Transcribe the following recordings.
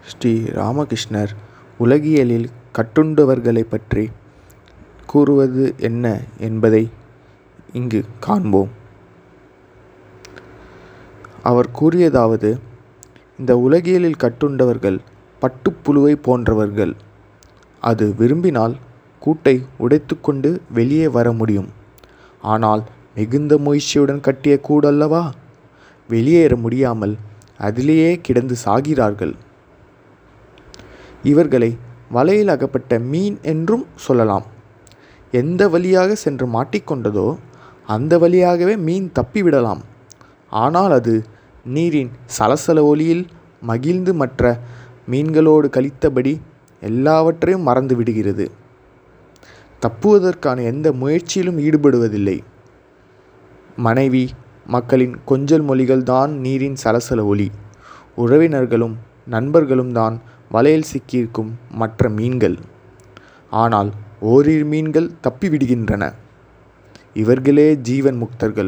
ஸ்ரீ ராமகிருஷ்ணர் உலகியலில் கட்டுண்டவர்களைப் பற்றி கூறுவது என்ன என்பதை இங்கு காண்போம் அவர் கூறியதாவது இந்த உலகியலில் கட்டுண்டவர்கள் பட்டுப்புழுவை போன்றவர்கள் அது விரும்பினால் கூட்டை உடைத்துக்கொண்டு வெளியே வர முடியும் ஆனால் மிகுந்த முயற்சியுடன் கட்டிய கூடல்லவா வெளியேற முடியாமல் அதிலேயே கிடந்து சாகிறார்கள் இவர்களை வலையில் அகப்பட்ட மீன் என்றும் சொல்லலாம் எந்த வழியாக சென்று மாட்டிக்கொண்டதோ அந்த வழியாகவே மீன் தப்பிவிடலாம் ஆனால் அது நீரின் சலசல ஒலியில் மகிழ்ந்து மற்ற மீன்களோடு கழித்தபடி எல்லாவற்றையும் மறந்து விடுகிறது தப்புவதற்கான எந்த முயற்சியிலும் ஈடுபடுவதில்லை மனைவி மக்களின் கொஞ்சல் மொழிகள் தான் நீரின் சலசல ஒலி உறவினர்களும் நண்பர்களும் தான் வலையில் சிக்கியிருக்கும் மற்ற மீன்கள் ஆனால் ஓரிரு மீன்கள் தப்பிவிடுகின்றன இவர்களே ஜீவன் முக்தர்கள்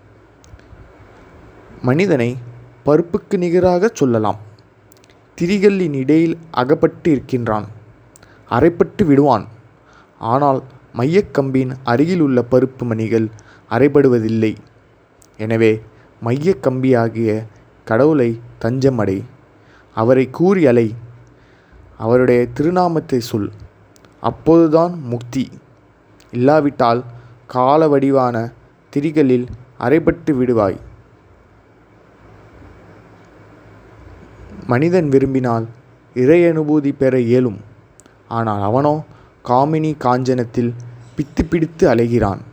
மனிதனை பருப்புக்கு நிகராக சொல்லலாம் திரிகளின் இடையில் அகப்பட்டு இருக்கின்றான் அரைப்பட்டு விடுவான் ஆனால் மையக்கம்பின் அருகில் உள்ள பருப்பு மணிகள் அரைபடுவதில்லை எனவே மையக்கம்பியாகிய கடவுளை தஞ்சமடை அவரை கூறி அலை அவருடைய திருநாமத்தை சொல் அப்போதுதான் முக்தி இல்லாவிட்டால் கால வடிவான திரிகளில் அரைபட்டு விடுவாய் மனிதன் விரும்பினால் இறை அனுபூதி பெற இயலும் ஆனால் அவனோ காமினி காஞ்சனத்தில் பித்து பிடித்து அலைகிறான்